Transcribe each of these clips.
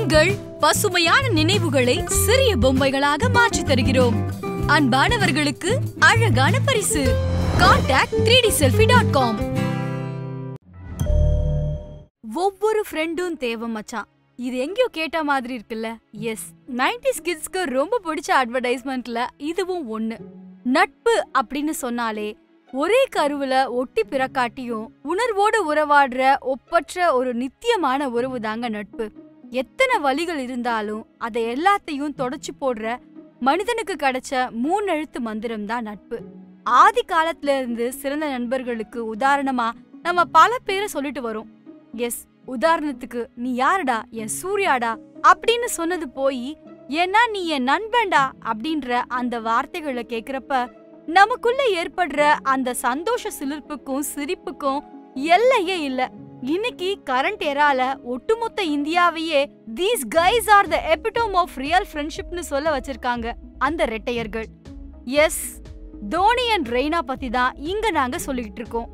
உங்கள் பசுமையான நினைவுகளை சிறிய பொம்மைகளாக மாற்றித் தருகிறோம் அன்பானவர்களுக்கு அழகான பரிசு contact three D selfie dot com ஒவ்வொரு ஃப்ரெண்டும் தேவை மச்சான் இது எங்கேயோ கேட்ட மாதிரி இருக்குல்ல எஸ் 90s கிட்ஸ்க்கு ரொம்ப பிடிச்ச அட்வர்டைஸ்மெண்ட்ல இதுவும் ஒண்ணு நட்பு அப்படின்னு சொன்னாலே ஒரே கருவுல ஒட்டி பிறக்காட்டியும் உணர்வோடு உறவாடுற ஒப்பற்ற ஒரு நித்தியமான உறவு தாங்க நட்பு எத்தனை வழிகள் இருந்தாலும் அதை எல்லாத்தையும் தொடச்சு போடுற மனிதனுக்கு கிடைச்ச மூணெழுத்து மந்திரம் தான் நட்பு ஆதி காலத்துல இருந்து சிறந்த நண்பர்களுக்கு உதாரணமா நம்ம பல பேரை சொல்லிட்டு வரோம் எஸ் உதாரணத்துக்கு நீ யாருடா என் சூர்யாடா அப்படின்னு சொன்னது போய் ஏன்னா நீ என் நண்பன்டா அப்படின்ற அந்த வார்த்தைகளை கேக்குறப்ப நமக்குள்ள ஏற்படுற அந்த சந்தோஷ சிலிர்ப்புக்கும் சிரிப்புக்கும் எல்லையே இல்ல இன்னைக்கு கரண்ட் எரால ஒட்டுமொத்த இந்தியாவையே these guys are the epitome of real ஃப்ரெண்ட்ஷிப்னு சொல்ல வச்சிருக்காங்க அந்த ரெட்டையர்கள் எஸ் தோனி அண்ட் ரெய்னா பத்தி தான் இங்க நாங்க சொல்லிட்டு இருக்கோம்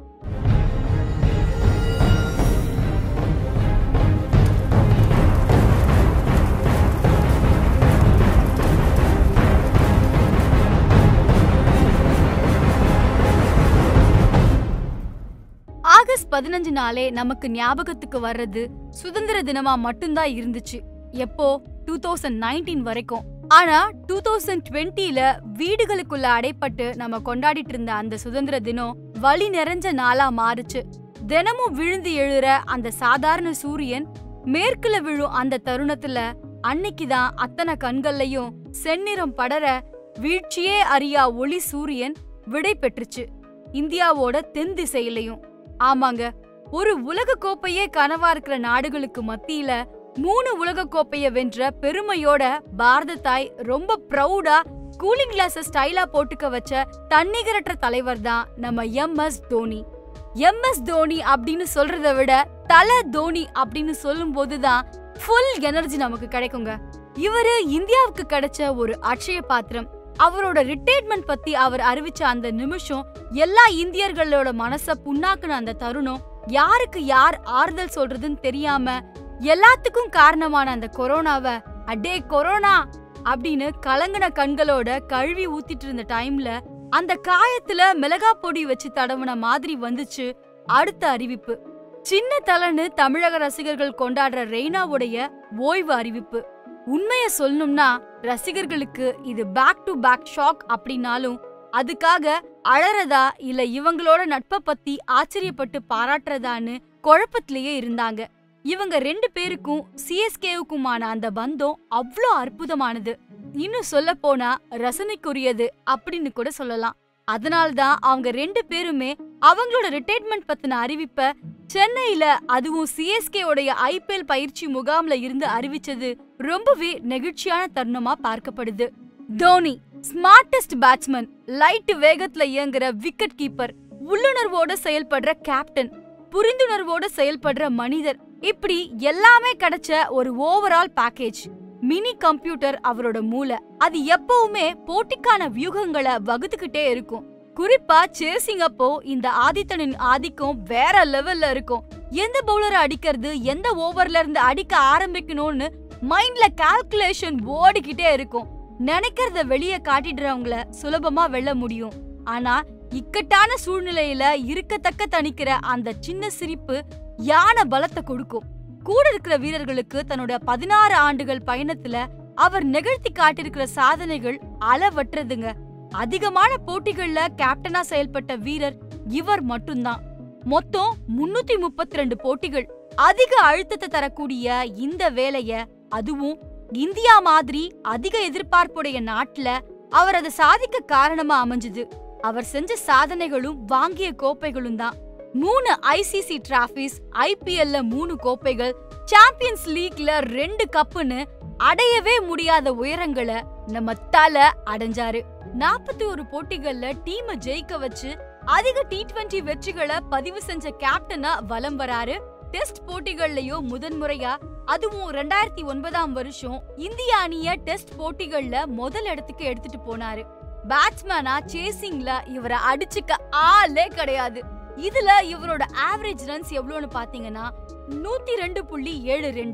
ஆகஸ்ட் பதினஞ்சு நாளே நமக்கு ஞாபகத்துக்கு வர்றது சுதந்திர தினமா மட்டும்தான் இருந்துச்சு எப்போ டூ தௌசண்ட் நைன்டீன் வரைக்கும் ஆனா டூ தௌசண்ட் டுவெண்ட்டில வீடுகளுக்குள்ள அடைப்பட்டு நம்ம கொண்டாடிட்டு இருந்த அந்த சுதந்திர தினம் வழி நிறைஞ்ச நாளா மாறுச்சு தினமும் விழுந்து எழுற அந்த சாதாரண சூரியன் மேற்குல விழும் அந்த தருணத்துல அன்னைக்குதான் அத்தனை கண்கள்லயும் செந்நிறம் படர வீழ்ச்சியே அறியா ஒளி சூரியன் விடை பெற்றுச்சு இந்தியாவோட தென் திசையிலையும் ஆமாங்க ஒரு உலக கோப்பையே கனவா இருக்கிற நாடுகளுக்கு மத்தியில மூணு உலக கோப்பைய வென்ற பெருமையோட பாரத தாய் ரொம்ப ப்ரௌடா கூலிங் கிளாஸ் ஸ்டைலா போட்டுக்க வச்ச தன்னிகரற்ற தலைவர் தான் நம்ம M S Dhoni M S Dhoni அப்படின்னு சொல்றத விட தல தோனி அப்படின்னு சொல்லும் போதுதான் ஃபுல் எனர்ஜி நமக்கு கிடைக்குங்க இவரு இந்தியாவுக்கு கிடைச்ச ஒரு அட்சய பாத்திரம் அவரோட ரிட்டையர்மெண்ட் பத்தி அவர் அறிவிச்ச அந்த நிமிஷம் எல்லா இந்தியர்களோட மனச புண்ணாக்குன அந்த தருணம் யாருக்கு யார் ஆறுதல் சொல்றதுன்னு தெரியாம எல்லாத்துக்கும் காரணமான அந்த கொரோனாவ அடே கொரோனா அப்படின்னு கலங்கின கண்களோட கழுவி ஊத்திட்டு இருந்த டைம்ல அந்த காயத்துல மிளகா பொடி வச்சு தடவுன மாதிரி வந்துச்சு அடுத்த அறிவிப்பு சின்ன தலன்னு தமிழக ரசிகர்கள் கொண்டாடுற ரெய்னாவுடைய ஓய்வு அறிவிப்பு உண்மைய சொல்லணும்னா ரசிகர்களுக்கு இது பேக் டு பேக் ஷாக் அப்படின்னாலும் அதுக்காக அழறதா இல்ல இவங்களோட நட்பை பத்தி ஆச்சரியப்பட்டு பாராட்டுறதான்னு குழப்பத்திலேயே இருந்தாங்க இவங்க ரெண்டு பேருக்கும் சிஎஸ்கேவுக்குமான அந்த பந்தம் அவ்ளோ அற்புதமானது இன்னும் சொல்ல போனா ரசனைக்குரியது அப்படின்னு கூட சொல்லலாம் அதனால்தான் அவங்க ரெண்டு பேருமே அவங்களோட ரிட்டையர்மெண்ட் பத்தின அறிவிப்ப சென்னையில அதுவும் சிஎஸ்கே உடைய ஐபிஎல் பயிற்சி முகாம்ல இருந்து அறிவிச்சது ரொம்பவே நெகிழ்ச்சியான தருணமா பார்க்கப்படுது தோனி ஸ்மார்டஸ்ட் பேட்ஸ்மேன் லைட் வேகத்துல இயங்குற விக்கெட் கீப்பர் உள்ளுணர்வோட செயல்படுற கேப்டன் புரிந்துணர்வோட செயல்படுற மனிதர் இப்படி எல்லாமே கிடைச்ச ஒரு ஓவரால் பேக்கேஜ் மினி கம்ப்யூட்டர் அவரோட மூளை அது எப்பவுமே போட்டிக்கான வியூகங்களை வகுத்துக்கிட்டே இருக்கும் குறிப்பா சேசிங் அப்போ இந்த ஆதித்தனின் ஆதிக்கம் வேற லெவல்ல இருக்கும் எந்த பவுலரை அடிக்கிறது எந்த ஓவர்ல இருந்து அடிக்க ஆரம்பிக்கணும்னு மைண்ட்ல கால்குலேஷன் ஓடிக்கிட்டே இருக்கும் நினைக்கிறத வெளிய காட்டிடுறவங்கள சுலபமா வெல்ல முடியும் ஆனா இக்கட்டான சூழ்நிலையில இருக்கத்தக்க தணிக்கிற அந்த சின்ன சிரிப்பு யானை பலத்தை கொடுக்கும் கூட இருக்கிற வீரர்களுக்கு தன்னோட பதினாறு ஆண்டுகள் பயணத்துல அவர் நிகழ்த்தி காட்டியிருக்கிற சாதனைகள் அளவற்றதுங்க அதிகமான போட்டிகள்ல கேப்டனா செயல்பட்ட வீரர் இவர் மட்டும்தான் மொத்தம் முன்னூத்தி முப்பத்தி ரெண்டு போட்டிகள் அதிக அழுத்தத்தை தரக்கூடிய இந்த வேலைய அதுவும் இந்தியா மாதிரி அதிக எதிர்பார்ப்புடைய நாட்டுல அவர் அதை சாதிக்க காரணமா அமைஞ்சது அவர் செஞ்ச சாதனைகளும் வாங்கிய கோப்பைகளும் தான் மூணு ஐசிசி டிராபிஸ் ஐபிஎல்ல மூணு கோப்பைகள் சாம்பியன்ஸ் லீக்ல ரெண்டு கப்புன்னு அடையவே முடியாத உயரங்களை நம்ம தல அடைஞ்சாரு நாற்பத்தி ஒரு போட்டிகள்ல டீமை ஜெயிக்க வச்சு அதிக டி டுவெண்டி வெற்றிகளை பதிவு செஞ்ச கேப்டனா வலம் வராரு டெஸ்ட் போட்டிகள்லயும் முதன்முறையா அதுவும் ரெண்டாயிரத்தி ஒன்பதாம் வருஷம் இந்திய அணிய டெஸ்ட் போட்டிகள்ல முதல் இடத்துக்கு எடுத்துட்டு போனாரு பேட்ஸ்மேனா சேசிங்ல இவரை அடிச்சுக்க ஆளே கிடையாது இதுல இவரோட ஆவரேஜ் ரன்ஸ் எவ்வளவுன்னு பாத்தீங்கன்னா நூத்தி ரெண்டு புள்ளி ஏழு ரெண்டு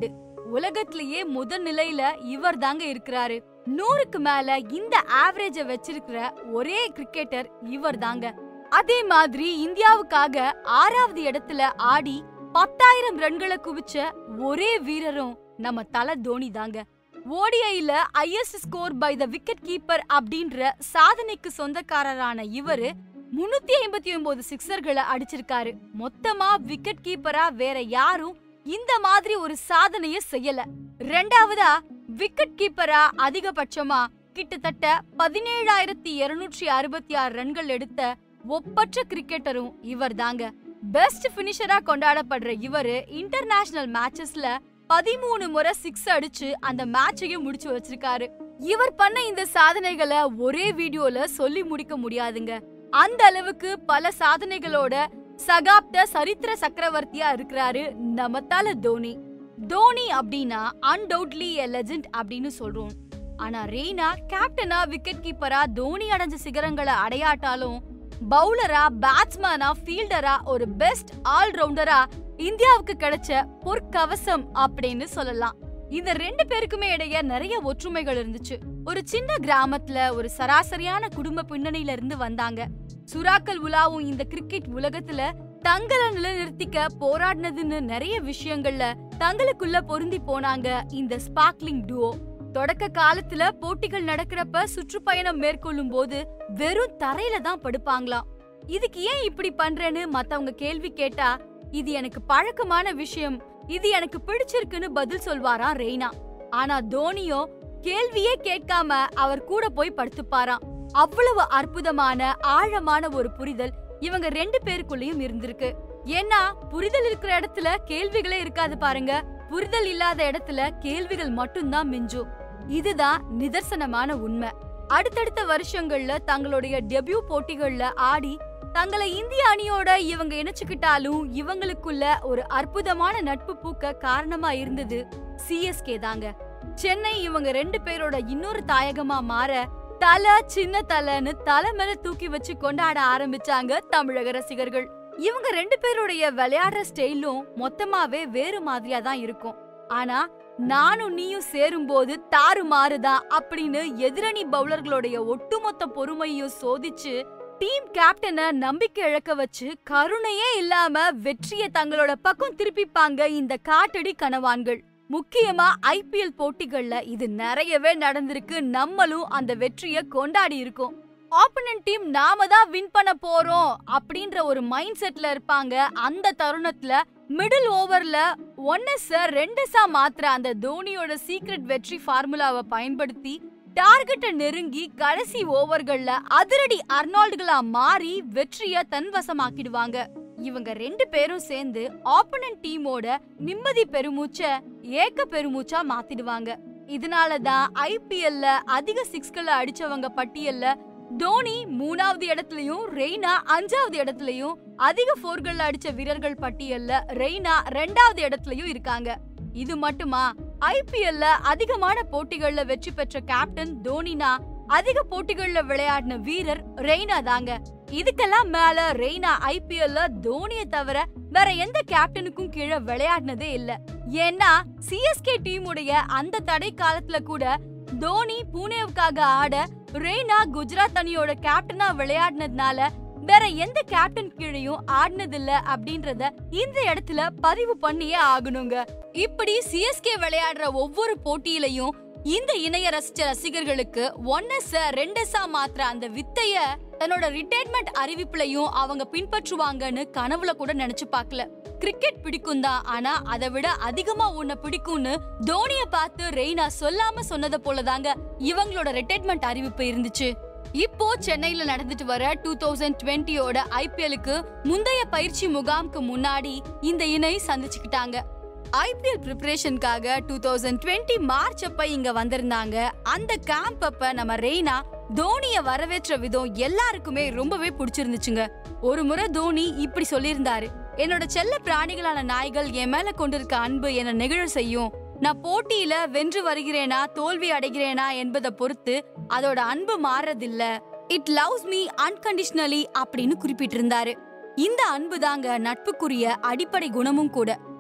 உலகத்திலேயே முதல் நிலையில இவர் தாங்க இருக்கிறாரு நூறுக்கு மேல இந்த ஆவரேஜ வச்சிருக்கிற ஒரே கிரிக்கெட்டர் இவர் தாங்க அதே மாதிரி இந்தியாவுக்காக ஆறாவது இடத்துல ஆடி பத்தாயிரம் ரன்களை குவிச்ச ஒரே வீரரும் நம்ம தல தோனி தாங்க ஓடிஐல highest score by the wicket keeper அப்படின்ற சாதனைக்கு சொந்தக்காரரான இவரு முன்னூத்தி ஐம்பத்தி ஒன்பது சிக்ஸர்களை அடிச்சிருக்காரு மொத்தமா விக்கெட் கீப்பரா வேற யாரும் இந்த மாதிரி ஒரு சாதனைய செய்யல ரெண்டாவதா விக்கெட் கீப்பரா அதிகபட்சமா கிட்டத்தட்ட பதினேழாயிரத்தி இருநூற்றி அறுபத்தி ஆறு ரன்கள் எடுத்த ஒப்பற்ற கிரிக்கெட்டரும் இவர் தாங்க பெஸ்ட் பினிஷரா கொண்டாடப்படுற இவரு இன்டர்நேஷனல் மேட்சஸ்ல பதிமூணு முறை சிக்ஸ் அடிச்சு அந்த மேட்சையும் முடிச்சு வச்சிருக்காரு இவர் பண்ண இந்த சாதனைகளை ஒரே வீடியோல சொல்லி முடிக்க முடியாதுங்க அந்த அளவுக்கு பல சாதனைகளோட சகாப்த சரித்திர சக்கரவர்த்தியா இருக்கிறாரு நம்ம தல தோனி தோனி அப்படின்னா அன்டவுட்லி எ லெஜெண்ட் அப்படின்னு சொல்றோம் ஆனா ரெய்னா கேப்டனா விக்கெட் கீப்பரா தோனி அடைஞ்ச சிகரங்களை அடையாட்டாலும் பவுலரா பேட்ஸ்மேனா ஃபீல்டரா ஒரு பெஸ்ட் ஆல்ரவுண்டரா இந்தியாவுக்கு கிடைச்ச பொற்கவசம் அப்படின்னு சொல்லலாம் இந்த ரெண்டு பேருக்குமே இடையே நிறைய ஒற்றுமைகள் இருந்துச்சு ஒரு சின்ன கிராமத்துல ஒரு சராசரியான குடும்ப பின்னணியில இருந்து வந்தாங்க சுறாக்கள் உலாவும் இந்த கிரிக்கெட் உலகத்துல தங்களை நிலைநிறுத்திக்க போராடினதுன்னு நிறைய விஷயங்கள்ல தங்களுக்குள்ள பொருந்தி போனாங்க இந்த ஸ்பார்க்லிங் டுவோ தொடக்க காலத்துல போட்டிகள் நடக்கிறப்ப சுற்றுப்பயணம் மேற்கொள்ளும் போது வெறும் தரையில தான் படுப்பாங்களாம் இதுக்கு ஏன் இப்படி பண்றேன்னு மத்தவங்க கேள்வி கேட்டா இது எனக்கு பழக்கமான விஷயம் இது எனக்கு பிடிச்சிருக்குன்னு பதில் சொல்வாராம் ரெய்னா ஆனா தோனியோ கேள்வியே கேட்காம அவர் கூட போய் படுத்துப்பாராம் அவ்வளவு அற்புதமான ஆழமான ஒரு புரிதல் இவங்க ரெண்டு பேருக்குள்ளயும் இருந்திருக்கு ஏன்னா புரிதல் இருக்கிற இடத்துல கேள்விகளே இருக்காது பாருங்க புரிதல் இல்லாத இடத்துல கேள்விகள் மட்டும்தான் மிஞ்சும் இதுதான் நிதர்சனமான உண்மை அடுத்தடுத்த வருஷங்கள்ல தங்களுடைய டெபியூ போட்டிகள்ல ஆடி தங்களை இந்திய அணியோட இவங்க இணைச்சுக்கிட்டாலும் இவங்களுக்குள்ள ஒரு அற்புதமான நட்பு பூக்க காரணமா இருந்தது சிஎஸ்கே தாங்க சென்னை இவங்க ரெண்டு பேரோட இன்னொரு தாயகமா மாற தல சின்ன தலன்னு தலை மேல தூக்கி வச்சு கொண்டாட ஆரம்பிச்சாங்க தமிழக ரசிகர்கள் இவங்க ரெண்டு பேருடைய விளையாடுற ஸ்டைலும் மொத்தமாவே வேறு மாதிரியா தான் இருக்கும் ஆனா நானும் நீயும் சேரும்போது தாறு மாறுதான் அப்படின்னு எதிரணி பவுலர்களுடைய ஒட்டுமொத்த பொறுமையும் சோதிச்சு டீம் கேப்டனை நம்பிக்கை இழக்க வச்சு கருணையே இல்லாம வெற்றிய தங்களோட பக்கம் திருப்பிப்பாங்க இந்த காட்டடி கனவான்கள் முக்கியமா ஐபிஎல் போட்டிகள்ல இது நிறையவே நடந்திருக்கு நம்மளும் அந்த வெற்றிய கொண்டாடி இருக்கோம் ஆப்போனன்ட் டீம் நாம தான் வின் பண்ண போறோம் அப்படின்ற ஒரு மைண்ட் செட்ல இருப்பாங்க அந்த தருணத்துல மிடில் ஓவர்ல ஒன்னஸ ரெண்டஸா மாத்துற அந்த தோனியோட சீக்ரெட் வெற்றி ஃபார்முலாவை பயன்படுத்தி டார்கெட்டை நெருங்கி கடைசி ஓவர்கள்ல அதிரடி அர்னால்டுகளா மாறி வெற்றிய தன்வசமாக்கிடுவாங்க இவங்க ரெண்டு பேரும் சேர்ந்து ஆப்போனன்ட் டீமோட நிம்மதி பெருமூச்ச ஏக்க பெருமூச்சா மாத்திடுவாங்க இதனாலதான் ஐபிஎல்ல அதிக சிக்ஸ்களை அடிச்சவங்க பட்டியல்ல தோனி மூணாவது இடத்துலயும் ரெய்னா அஞ்சாவது இடத்துலயும் அதிக போர்கள்ல அடிச்ச வீரர்கள் பட்டியல்ல ரெய்னா ரெண்டாவது இடத்துலயும் இருக்காங்க இது மட்டுமா ஐபிஎல்ல அதிகமான போட்டிகள்ல வெற்றி பெற்ற கேப்டன் தோனினா அதிக போட்டிகள்ல விளையாடின வீரர் ரெய்னா தாங்க இதுக்கெல்லாம் மேல ரெய்னா ஐபிஎல்ல தோனிய தவிர வேற எந்த கேப்டனுக்கும் கீழே விளையாடினதே இல்ல ஏன்னா சிஎஸ்கே டீமுடைய அந்த தடை காலத்துல கூட தோனி பூனேவுக்காக ஆட ரெய்னா குஜராத் அணியோட கேப்டனா விளையாடினதுனால வேற எந்த கேப்டன் கீழையும் ஆடினதில்ல அப்படின்றத இந்த இடத்துல பதிவு பண்ணியே ஆகணுங்க இப்படி சிஎஸ்கே விளையாடுற ஒவ்வொரு போட்டியிலையும் இந்த இணைய ரசிச்ச ரசிகர்களுக்கு ஒன்னஸ ரெண்டஸா மாத்திர அந்த வித்தைய தன்னோட ரிட்டையர்மெண்ட் அறிவிப்புலையும் அவங்க பின்பற்றுவாங்கன்னு கனவுல கூட நினைச்சு பார்க்கல கிரிக்கெட் பிடிக்கும் தான் ஆனா அதை விட அதிகமா உன்னை பிடிக்கும்னு தோனிய பார்த்து ரெய்னா சொல்லாம சொன்னதை போலதாங்க இவங்களோட ரிட்டையர்மெண்ட் அறிவிப்பு இருந்துச்சு இப்போ சென்னையில நடந்துட்டு வர டூ தௌசண்ட் டுவெண்ட்டியோட ஐபிஎலுக்கு முந்தைய பயிற்சி முகாமுக்கு முன்னாடி இந்த இணை சந்திச்சுக்கிட்டாங்க ஐபிஎல் ப்ரிப்பரேஷனுக்காக டூ தௌசண்ட் டுவெண்ட்டி மார்ச் அப்ப இங்க வந்திருந்தாங்க அந்த கேம்ப் அப்ப நம்ம ரெய்னா தோனிய வரவேற்ற விதம் எல்லாருக்குமே ரொம்பவே பிடிச்சிருந்துச்சுங்க ஒரு முறை தோனி இப்படி சொல்லியிருந்தாரு என்னோட செல்ல பிராணிகளான நாய்கள் என் மேல கொண்டிருக்க அன்பு என்ன நெகிழ செய்யும் நான் போட்டியில வென்று வருகிறேனா தோல்வி அடைகிறேனா என்பதை பொறுத்து அதோட அன்பு மாறதில்ல இட் லவ்ஸ் மீ அன்கண்டிஷனலி அப்படின்னு குறிப்பிட்டிருந்தாரு இந்த அன்பு தாங்க நட்புக்குரிய அடிப்படை குணமும் கூட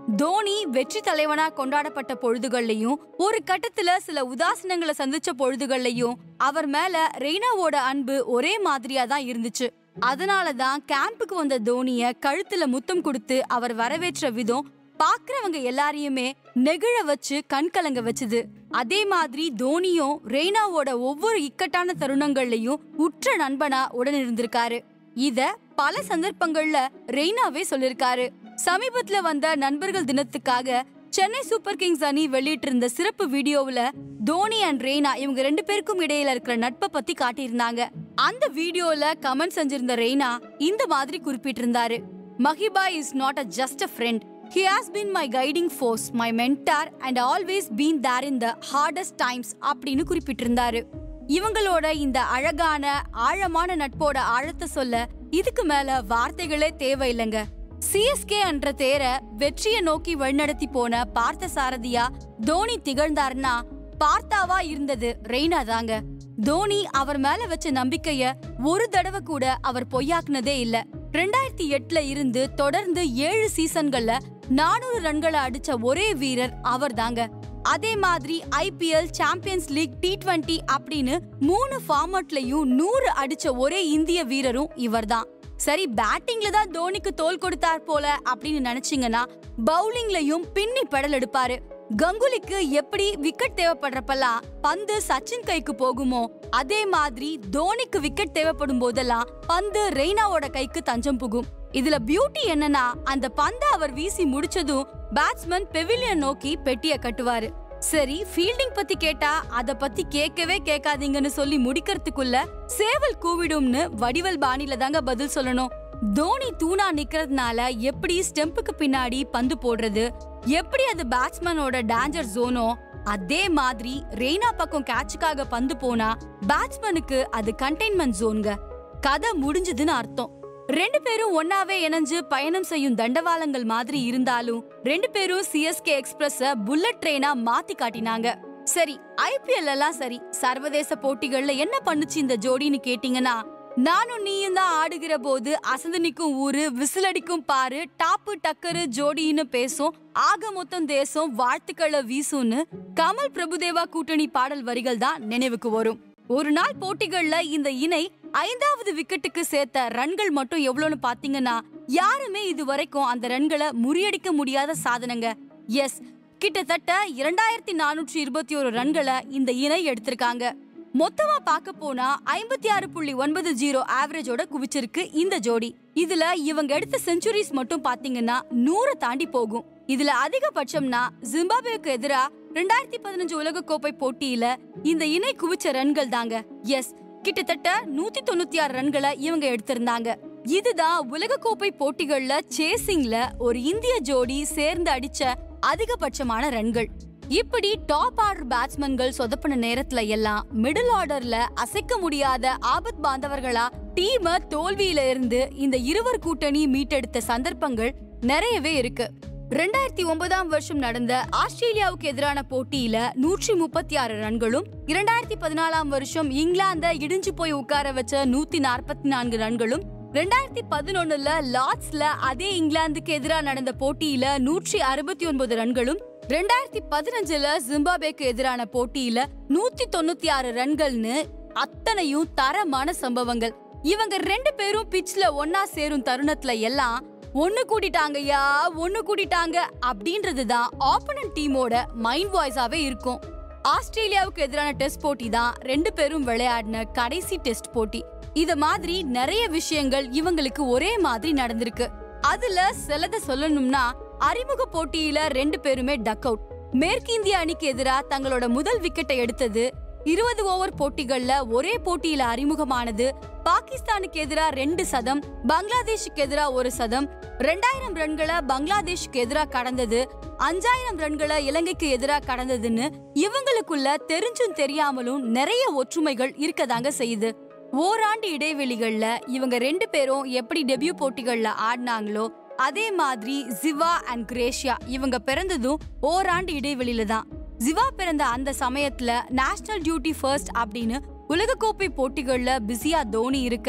தோனி வெற்றி தலைவனா கொண்டாடப்பட்ட பொழுதுகள்லயும் ஒரு கட்டத்துல சில உதாசனங்களை சந்திச்ச பொழுதுகள்லயும் அவர் மேல ரெய்னாவோட அன்பு ஒரே மாதிரியா தான் இருந்துச்சு அதனால தான் கேம்புக்கு வந்த தோனிய கழுத்துல முத்தம் கொடுத்து அவர் வரவேற்ற விதம் பாக்குறவங்க எல்லாரையுமே நெகிழ வச்சு கண் கலங்க வச்சுது அதே மாதிரி தோனியும் ரெய்னாவோட ஒவ்வொரு இக்கட்டான தருணங்கள்லயும் உற்ற நண்பனா உடன் இருந்திருக்காரு இத பல சந்தர்ப்பங்கள்ல ரெய்னாவே சொல்லிருக்காரு சமீபத்துல வந்த நண்பர்கள் தினத்துக்காக சென்னை சூப்பர் கிங்ஸ் அணி வெளியிட்டிருந்த சிறப்பு வீடியோவுல தோனி அண்ட் ரெய்னா இவங்க ரெண்டு பேருக்கும் இடையில இருக்கிற நட்பை பத்தி காட்டியிருந்தாங்க அந்த வீடியோல கமெண்ட் செஞ்சிருந்த ரெய்னா இந்த மாதிரி குறிப்பிட்டிருந்தாரு Mahi bhai is not a just a friend He has been my guiding force, my mentor and always been there in the hardest times அப்படின்னு குறிப்பிட்டிருந்தாரு இவங்களோட இந்த அழகான ஆழமான நட்போட ஆழத்தை சொல்ல இதுக்கு மேல வார்த்தைகளே தேவையில்லைங்க சிஎஸ்கே என்ற தேர வெற்றியை நோக்கி வழிநடத்தி போன பார்த்த சாரதியா தோனி திகழ்ந்தார்னா பார்த்தாவா இருந்தது ரெய்னா தாங்க தோனி அவர் மேல வச்ச நம்பிக்கைய ஒரு தடவை கூட அவர் பொய்யாக்குனதே இல்ல ரெண்டாயிரத்தி எட்டுல இருந்து தொடர்ந்து ஏழு சீசன்கள்ல நானூறு ரன்களை அடிச்ச ஒரே வீரர் அவர் தாங்க அதே மாதிரி IPL champions league T twenty அப்படின்னு மூணு ஃபார்மட்லயும் நூறு அடிச்ச ஒரே இந்திய வீரரும் இவர்தான் சரி பேட்டிங்ல தான் தோனிக்கு தோல் கொடுத்தார் போல அப்படின்னு நினைச்சீங்கன்னா பவுலிங்லயும் பின்னி பெடல் எடுப்பாரு கங்குலிக்கு எப்படி விக்கெட் தேவைப்படுறப்பெல்லாம் பந்து சச்சின் கைக்கு போகுமோ அதே மாதிரி தோனிக்கு விக்கெட் தேவைப்படும் போதெல்லாம் பந்து ரெய்னாவோட கைக்கு தஞ்சம் புகும் இதுல பியூட்டி என்னன்னா அந்த பந்தை அவர் வீசி முடிச்சதும் பேட்ஸ்மேன் பெவிலியன் நோக்கி பெட்டிய கட்டுவாரு சரி ஃபீல்டிங் பத்தி கேட்டா அத பத்தி கேட்கவே கேட்காதீங்கன்னு சொல்லி முடிக்கிறதுக்குள்ள சேவல் கூவிடும்னு வடிவல் பாணில தாங்க பதில் சொல்லணும் தோனி தூணா நிக்கிறதுனால எப்படி ஸ்டெம்புக்கு பின்னாடி பந்து போடுறது எப்படி அது பேட்ஸ்மேனோட டேஞ்சர் ஜோனோ அதே மாதிரி ரெய்னா பக்கம் கேட்சுக்காக பந்து போனா பேட்ஸ்மேனுக்கு அது கண்டெய்ன்மெண்ட் ஜோன்ங்க கதை முடிஞ்சதுன்னு அர்த்தம் ரெண்டு பேரும் ஒன்னாவே இணைஞ்சு பயணம் செய்யும் தண்டவாளங்கள் மாதிரி இருந்தாலும் ரெண்டு பேரும் சிஎஸ்கே எக்ஸ்பிரஸ புல்லட் ட்ரெயினா மாத்தி காட்டினாங்க சரி ஐபிஎல் எல்லாம் சரி சர்வதேச போட்டிகள்ல என்ன பண்ணுச்சு இந்த ஜோடின்னு கேட்டீங்கன்னா நானும் நீயும் தான் ஆடுகிற போது அசந்து நிக்கும் ஊரு விசிலடிக்கும் பாரு டாப்பு டக்கரு ஜோடின்னு பேசும் ஆக மொத்தம் தேசம் வாழ்த்துக்களை வீசும்னு கமல் பிரபுதேவா கூட்டணி பாடல் வரிகள் தான் நினைவுக்கு வரும் ஒரு நாள் போட்டிகள்ல இந்த இணை ஐந்தாவது விக்கெட்டுக்கு சேர்த்த ரன்கள் மட்டும் எவ்வளவுன்னு பாத்தீங்கன்னா யாருமே இது வரைக்கும் அந்த ரன்களை முறியடிக்க முடியாத சாதனைங்க எஸ் கிட்டத்தட்ட இரண்டாயிரத்தி நானூற்றி இருபத்தி ஒரு ரன்களை இந்த இணை எடுத்திருக்காங்க மொத்தமா பார்க்க போனா ஐம்பத்தி ஆறு புள்ளி ஒன்பது ஜீரோ ஆவரேஜோட குவிச்சிருக்கு இந்த ஜோடி இதுல இவங்க எடுத்த செஞ்சுரிஸ் மட்டும் பாத்தீங்கன்னா நூறு தாண்டி போகும் இதுல அதிகபட்சம்னா ஜிம்பாப்வேக்கு எதிரா ரெண்டாயிரத்தி பதினஞ்சு உலக கோப்பை போட்டியில இந்த இணை குவிச்ச ரன்கள் தாங்க எஸ் கிட்டத்தட்ட நூத்தி தொண்ணூத்தி ஆறு ரன்களை இவங்க எடுத்திருந்தாங்க இதுதான் உலக கோப்பை போட்டிகள்ல சேசிங்ல ஒரு இந்திய ஜோடி சேர்ந்து அடிச்ச அதிகபட்சமான ரன்கள் இப்படி டாப் ஆர்டர் பேட்ஸ்மேன்கள் சொதப்பின நேரத்துல எல்லாம் மிடில் ஆர்டர்ல அசைக்க முடியாத ஆபத் பாந்தவர்களா டீம தோல்வியில இருந்து இந்த இருவர் கூட்டணி மீட்டெடுத்த சந்தர்ப்பங்கள் நிறையவே இருக்கு ரெண்டாயிரத்தி ஒன்பதாம் வருஷம் நடந்த ஆஸ்திரேலியாவுக்கு எதிரான போட்டியில நூற்றி முப்பத்தி ஆறு ரன்களும் இரண்டாயிரத்தி பதினாலாம் வருஷம் இங்கிலாந்த இடிஞ்சு போய் உட்கார வச்ச நூத்தி நாற்பத்தி நான்கு ரன்களும் ரெண்டாயிரத்தி பதினொன்னுல லார்ட்ஸ்ல அதே இங்கிலாந்துக்கு எதிராக நடந்த போட்டியில நூற்றி அறுபத்தி ஒன்பது ரன்களும் ரெண்டாயிரத்தி பதினஞ்சுல ஜிம்பாபேக்கு எதிரான போட்டியில நூத்தி தொண்ணூத்தி ஆறு ரன்கள்னு அத்தனையும் தரமான சம்பவங்கள் இவங்க ரெண்டு பேரும் பிச்ல ஒன்னா சேரும் தருணத்துல எல்லாம் ஒண்ணு கூட்டிட்டாங்கய்யா ஒண்ணு கூட்டிட்டாங்க அப்படின்றது தான் ஆப்போனன்ட் டீமோட மைண்ட் வாய்ஸாவே இருக்கும் ஆஸ்திரேலியாவுக்கு எதிரான டெஸ்ட் போட்டி தான் ரெண்டு பேரும் விளையாடின கடைசி டெஸ்ட் போட்டி இத மாதிரி நிறைய விஷயங்கள் இவங்களுக்கு ஒரே மாதிரி நடந்திருக்கு அதுல சிலத சொல்லணும்னா அறிமுக போட்டியில ரெண்டு பேருமே டக் அவுட் மேற்கிந்திய அணிக்கு எதிராக தங்களோட முதல் விக்கெட்டை எடுத்தது இருபது ஓவர் போட்டிகள்ல ஒரே போட்டியில அறிமுகமானது பாகிஸ்தானுக்கு எதிராக ரெண்டு சதம் பங்களாதேஷுக்கு எதிராக ஒரு சதம் ரெண்டாயிரம் ரன்களை பங்களாதேஷுக்கு எதிராக கடந்தது அஞ்சாயிரம் ரன்களை இலங்கைக்கு எதிராக கடந்ததுன்னு இவங்களுக்குள்ள தெரிஞ்சும் தெரியாமலும் நிறைய ஒற்றுமைகள் இருக்கதாங்க செய்யுது ஓராண்டு இடைவெளிகள்ல இவங்க ரெண்டு பேரும் எப்படி டெபியூ போட்டிகள்ல ஆடினாங்களோ அதே மாதிரி ஜிவா அண்ட் கிரேஷியா இவங்க பிறந்ததும் ஓராண்டு இடைவெளியில தான் ஜிவா பிறந்த அந்த சமயத்துல நேஷனல் டியூட்டி ஃபர்ஸ்ட் அப்படின்னு உலகக்கோப்பை போட்டிகள்ல பிஸியா தோனி இருக்க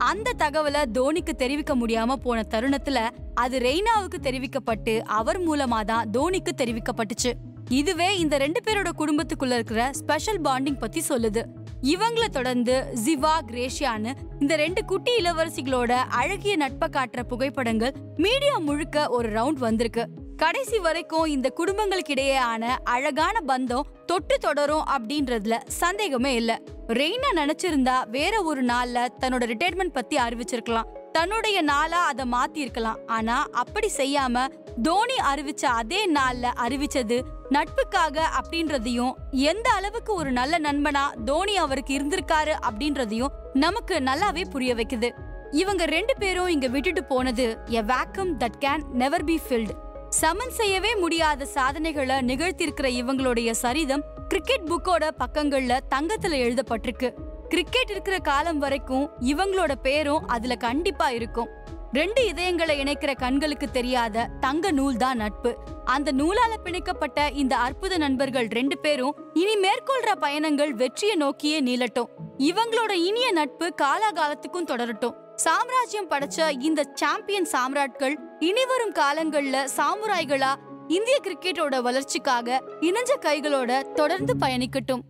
அந்த தகவலை தோனிக்கு தெரிவிக்க முடியாம போன தருணத்துல அது ரெய்னாவுக்கு தெரிவிக்கப்பட்டு அவர் மூலமா தான் தோனிக்கு தெரிவிக்கப்பட்டுச்சு இதுவே இந்த ரெண்டு பேரோட குடும்பத்துக்குள்ள இருக்கிற ஸ்பெஷல் பாண்டிங் பத்தி சொல்லுது இவங்கள தொடர்ந்து ஜிவா கிரேஷியான்னு இந்த ரெண்டு குட்டி இளவரசிகளோட அழகிய நட்பை காட்டுற புகைப்படங்கள் மீடியா முழுக்க ஒரு ரவுண்ட் வந்திருக்கு கடைசி வரைக்கும் இந்த குடும்பங்களுக்கு இடையேயான அழகான பந்தம் தொட்டு தொடரும் அப்படின்றதுல சந்தேகமே இல்ல ரெய்னா நினைச்சிருந்தா வேற ஒரு நாள்ல தன்னோட ரிட்டையர்மெண்ட் பத்தி அறிவிச்சிருக்கலாம் தன்னுடைய நாளா அதை மாத்தி இருக்கலாம் ஆனா அப்படி செய்யாம தோனி அறிவிச்ச அதே நாள்ல அறிவிச்சது நட்புக்காக அப்படின்றதையும் எந்த அளவுக்கு ஒரு நல்ல நண்பனா தோனி அவருக்கு இருந்திருக்காரு அப்படின்றதையும் நமக்கு நல்லாவே புரிய வைக்குது இவங்க ரெண்டு பேரும் இங்க விட்டுட்டு போனது a vacuum that can never be filled சமன் செய்யவே முடியாத சாதனைகளை நிகழ்த்தியிருக்கிற இவங்களுடைய சரிதம் கிரிக்கெட் புக்கோட பக்கங்கள்ல தங்கத்துல எழுதப்பட்டிருக்கு கிரிக்கெட் இருக்கிற காலம் வரைக்கும் இவங்களோட பேரும் அதுல கண்டிப்பா இருக்கும் ரெண்டு இதயங்களை இணைக்கிற கண்களுக்கு தெரியாத தங்க நூல் தான் நட்பு அந்த நூலால பிணைக்கப்பட்ட இந்த அற்புத நண்பர்கள் ரெண்டு பேரும் இனி மேற்கொள்ற பயணங்கள் வெற்றியை நோக்கியே நீளட்டும் இவங்களோட இனிய நட்பு காலாகாலத்துக்கும் தொடரட்டும் சாம்ராஜ்யம் படைச்ச இந்த சாம்பியன் சாம்ராட்கள் இனிவரும் காலங்கள்ல சாமுராய்களா இந்திய கிரிக்கெட்டோட வளர்ச்சிக்காக இணைஞ்ச கைகளோட தொடர்ந்து பயணிக்கட்டும்